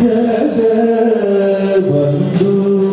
ബന്ധു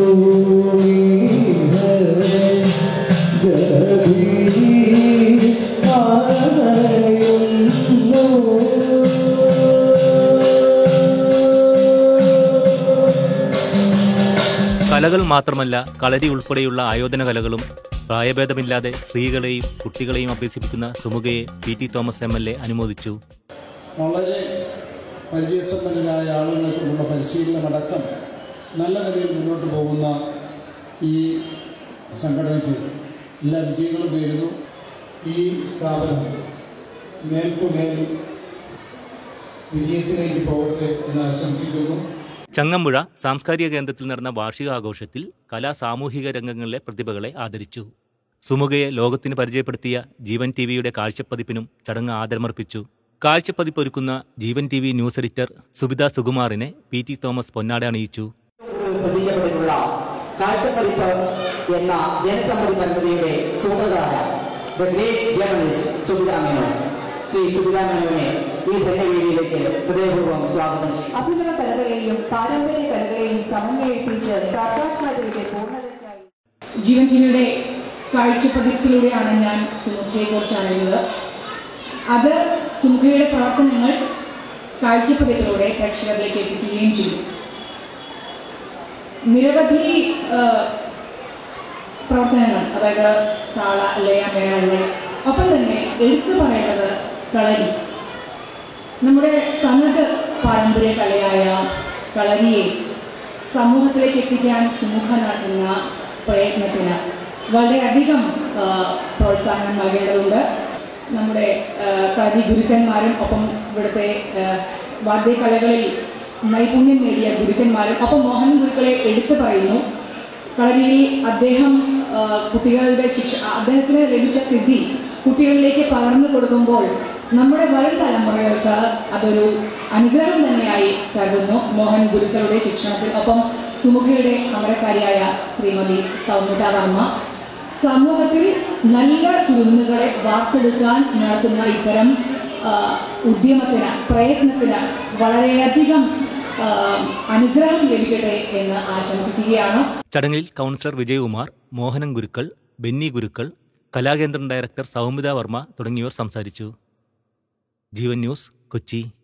കലകൾ മാത്രമല്ല കളരി ഉൾപ്പെടെയുള്ള ആയോധന കലകളും പ്രായഭേദമില്ലാതെ സ്ത്രീകളെയും കുട്ടികളെയും അഭ്യസിപ്പിക്കുന്ന സുമുഖയെ P T Thomas M L A അനുമോദിച്ചു വളരെ പരിചയസമ്പന്നരായ ആളുകൾക്കുള്ള പരിശീലനമടക്കം നല്ല നിലയിൽ മുന്നോട്ട് പോകുന്ന ഈ സംഘടനയ്ക്ക് എല്ലാ വിജയങ്ങളും നേരുന്നു ഈ സ്ഥാപനം മേൽക്കുമേൽ വിജയത്തിലേക്ക് പോകട്ടെ എന്ന് ആശംസിക്കുന്നു ചങ്ങമ്പുഴ സാംസ്കാരിക കേന്ദ്രത്തിൽ നടന്ന വാർഷികാഘോഷത്തിൽ കലാ സാമൂഹിക രംഗങ്ങളിലെ പ്രതിഭകളെ ആദരിച്ചു സുമുഖയെ ലോകത്തിന് പരിചയപ്പെടുത്തിയ ജീവൻ ടി വിയുടെ കാഴ്ചപ്പതിപ്പിനും ചടങ്ങ് ആദരമർപ്പിച്ചു കാഴ്ചപ്പതിപ്പ് ഒരുക്കുന്ന Jeevan T V news editor Subitha സുകുമാറിനെ പി ടി തോമസ് പൊന്നാട അണിയിച്ചു കൂടുതൽ ശ്രദ്ധിക്കപ്പെട്ടിട്ടുള്ള കാഴ്ചപ്പതിപ്പ് എന്ന ജനസമ്മതി പരമ്പരയുടെ സൂത്രധാര the great journalist Subitha Menon Shri Subitha മേനോനെ ഈ ധന്യവേദിയിലേക്ക് ഹൃദയപൂർവ്വം സ്വാഗതം ചെയ്യും അഭിനവ കലകളെയും പാരമ്പര്യ കലകളെയും സമന്വയിപ്പിച്ച് സർഗാത്മകതയുടെ പൂർണ്ണതയ്ക്കായി ജീവൻ ടിവിയുടെ കാഴ്ചപ്പതിപ്പിലൂടെയാണ് ഞാൻ സുമുഖയെക്കുറിച്ച് അറിയുന്നത് അത് സുമുഖയുടെ പ്രവർത്തനങ്ങൾ കാഴ്ചപ്പതിപ്പിലൂടെ പ്രേക്ഷകരിലേക്ക് എത്തിക്കുകയും ചെയ്തു നിരവധി ആ, പ്രവർത്തനങ്ങൾ അതായത് താള ലയ മേളങ്ങൾ ഒപ്പം തന്നെ എടുത്തു പറയേണ്ടത് കളരി നമ്മുടെ തനത് പാരമ്പര്യ കലയായ കളരിയെ സമൂഹത്തിലേക്ക് എത്തിക്കാൻ സുമുഖ നടത്തുന്ന പ്രയത്നത്തിന് വളരെയധികം ആ, പ്രോത്സാഹനം നൽകേണ്ടതുണ്ട് നമ്മുടെ ആ, കളരി ഗുരുക്കന്മാരും ഒപ്പം ഇവിടുത്തെ ആ, വാദ്യകലകളിൽ നൈപുണ്യം നേടിയ ഗുരുക്കന്മാരും ഒപ്പം മോഹൻ ഗുരുക്കളെ എടുത്തു പറയുന്നു കളരിയിൽ അദ്ദേഹം ആ, കുട്ടികളുടെ ശിക്ഷ അദ്ദേഹത്തിന് ലഭിച്ച സിദ്ധി കുട്ടികളിലേക്ക് പകർന്നു കൊടുക്കുമ്പോൾ നമ്മുടെ വരും തലമുറകൾക്ക് അതൊരു അനുഗ്രഹം തന്നെയായി കരുതുന്നു മോഹൻ ഗുരുക്കളുടെ ശിക്ഷണത്തിൽ ഒപ്പം സുമുഖയുടെ അമരക്കാരിയായ ശ്രീമതി സൗമ്യത വർമ്മ സമൂഹത്തിൽ നല്ല കുരുന്നുകളെ വാർത്തെടുക്കാൻ നടത്തുന്ന ഇത്തരം ആ, ഉദ്യമത്തിന് പ്രയത്നത്തിന് വളരെയധികം ആ, അനുഗ്രഹം ലഭിക്കട്ടെ എന്ന് ആശംസിക്കുകയാണ് ചടങ്ങിൽ കൗൺസിലർ വിജയകുമാർ മോഹനൻ ഗുരുക്കൾ ബെന്നി ഗുരുക്കൾ കലാകേന്ദ്രം ഡയറക്ടർ സൗമിത വർമ്മ തുടങ്ങിയവർ സംസാരിച്ചു ജീവൻ ന്യൂസ് കൊച്ചി